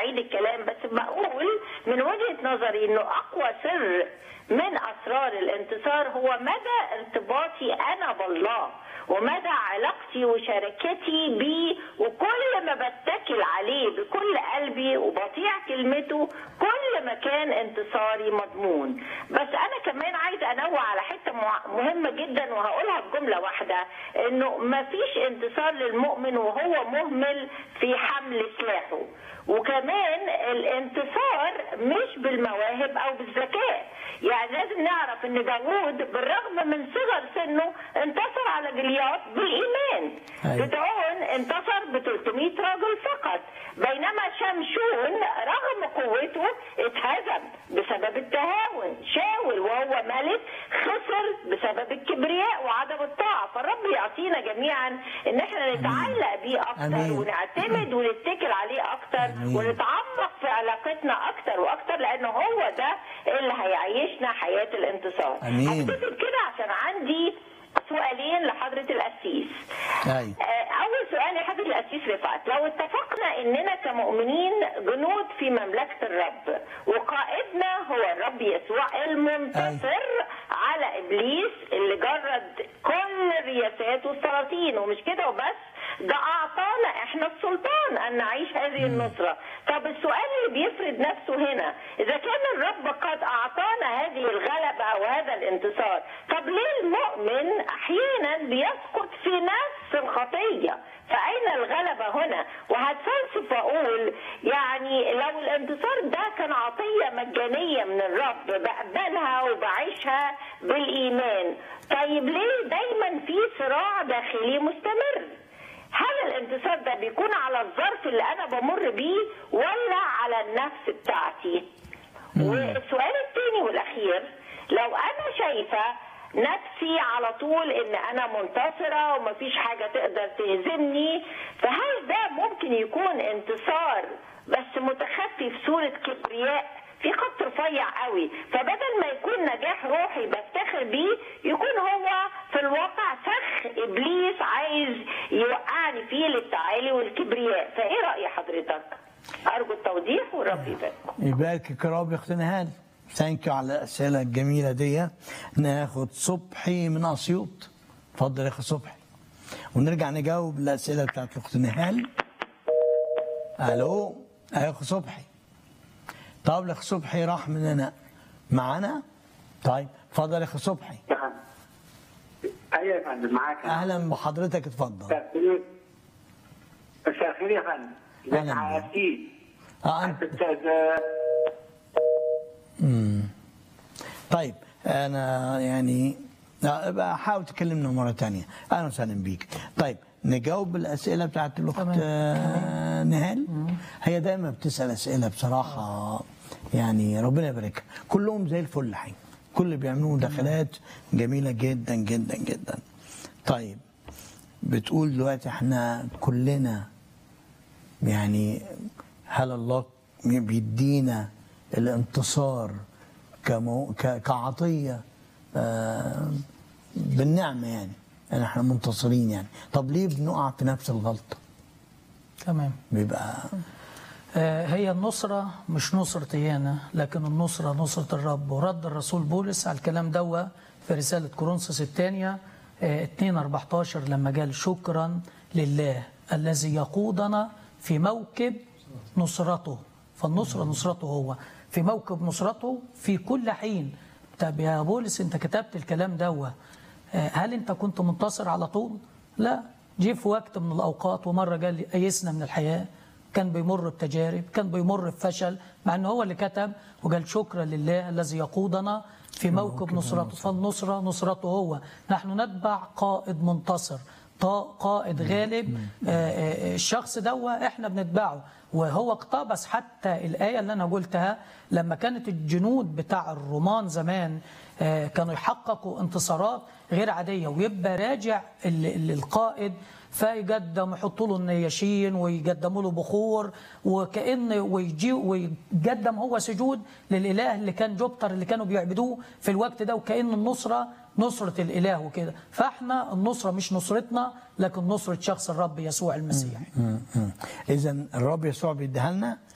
اعيد الكلام بس بقول من وجهه نظري انه اقوى سر من اسرار الانتصار هو مدى ارتباطي انا بالله ومدى علاقتي وشراكتي بيه وكل ما بتكل عليه بكل قلبي وبطيع كلمته كل ما كان انتصاري مضمون بس انا كمان عايز انوه على حته مع- مهمه جدا وهقولها بجمله واحده انه مفيش انتصار للمؤمن وهو مهمل في حمل سلاحه وكمان الانتصار مش بالمواهب او بالذكاء يعني لازم نعرف ان داوود بالرغم من صغر سنه انتصر على جليات بالايمان أيوة. جدعون انتصر ب 300 رجل فقط بينما شمشون رغم قوته اتهزم بسبب التهاون شاول وهو ملك خسر بسبب الكبرياء وعدم الطاعه فالرب يعطينا جميعا ان احنا نتعلق بيه اكتر أمين. ونعتمد ونتكل عليه اكتر أمين. ونتعمق في علاقتنا اكتر واكتر لان هو ده اللي هيعيشنا حياه الانتصار أمين. هكتفي كده عشان عندي سؤالين لحضره القسيس أيوة. آه، اول سؤال يا حضره القسيس رفعت لو اتفقنا اننا كمؤمنين جنود في مملكه الرب وقائدنا هو الرب يسوع المنتصر على ابليس اللي جرد كل الرياسات والسلاطين ومش كده وبس ده اعطانا احنا السلطان ان نعيش هذه النصره طب السؤال اللي بيفرض نفسه هنا اذا كان الرب قد اعطانا هذه الغلبه وهذا الانتصار طب ليه المؤمن احيانا بيسقط في نفس الخطيه فأين الغلبة هنا؟ وهتفلسف وأقول يعني لو الانتصار ده كان عطية مجانية من الرب بقبلها وبعيشها بالإيمان طيب ليه دايما في صراع داخلي مستمر؟ هل الانتصار ده بيكون على الظرف اللي أنا بمر بيه ولا على النفس بتاعتي؟ والسؤال الثاني والأخير لو أنا شايفة نفسي على طول ان انا منتصرة ومفيش حاجة تقدر تهزمني فهل ده ممكن يكون انتصار بس متخفي في صورة كبرياء في خط رفيع قوي فبدل ما يكون نجاح روحي بفتخر بيه يكون هو في الواقع فخ ابليس عايز يوقعني فيه للتعالي والكبرياء فايه رأي حضرتك ارجو التوضيح والرب يباركم يبارك رب يا اختي نهال ثانك يو على الاسئله الجميله دي ناخد صبحي من اسيوط اتفضل يا اخي صبحي ونرجع نجاوب الاسئله بتاعت الاخت نهال الو يا اخي صبحي طب الاخ صبحي راح مننا معانا طيب اتفضل يا اخي صبحي ايوه يا فندم معاك اهلا بحضرتك اتفضل مساء الخير مساء الخير يا فندم أهلاً ازيك على بك. أكيد اه انت استاذ طيب انا يعني لا، ابقى حاول تكلمنا مره تانية اهلا وسهلا بيك طيب نجاوب الاسئله بتاعت الاخت آه، نهال هي دايما بتسال اسئله بصراحه يعني ربنا يباركها كلهم زي الفل حي كل اللي بيعملوه مداخلات جميله جدا جدا جدا طيب بتقول دلوقتي احنا كلنا يعني هل الله بيدينا الانتصار كمو ك- كعطية آه، بالنعمة يعني يعني احنا منتصرين يعني طب ليه بنقع في نفس الغلطة تمام بيبقى آه، هي النصرة مش نصرة إيانا لكن النصرة نصرة الرب ورد الرسول بولس على الكلام دوا في رسالة كورنثوس الثانية 2 14 لما قال شكرا لله الذي يقودنا في موكب نصرته فالنصرة نصرته هو في موكب نصرته في كل حين طب يا بولس انت كتبت الكلام دوا آه، هل انت كنت منتصر على طول؟ لا جه في وقت من الأوقات ومرة قال لي أيسنا من الحياة كان بيمر بتجارب كان بيمر بفشل مع ان هو اللي كتب وقال شكرا لله الذي يقودنا في موكب نصرته فالنصرة نصرته هو نحن نتبع قائد منتصر طا- قائد غالب آه، آه، الشخص ده احنا بنتبعه وهو اقتبس حتى الآية اللي أنا قلتها لما كانت الجنود بتاع الرومان زمان آه، كانوا يحققوا انتصارات غير عادية ويبقى راجع ال- ال- القائد فيقدم يحطوا له النياشين ويقدموا له بخور وكأن ويجي ويقدم هو سجود للإله اللي كان جوبتر اللي كانوا بيعبدوه في الوقت ده وكأن النصرة نصرة الإله وكده فاحنا النصرة مش نصرتنا لكن نصرة شخص الرب يسوع المسيح اذا الرب يسوع بيديها لنا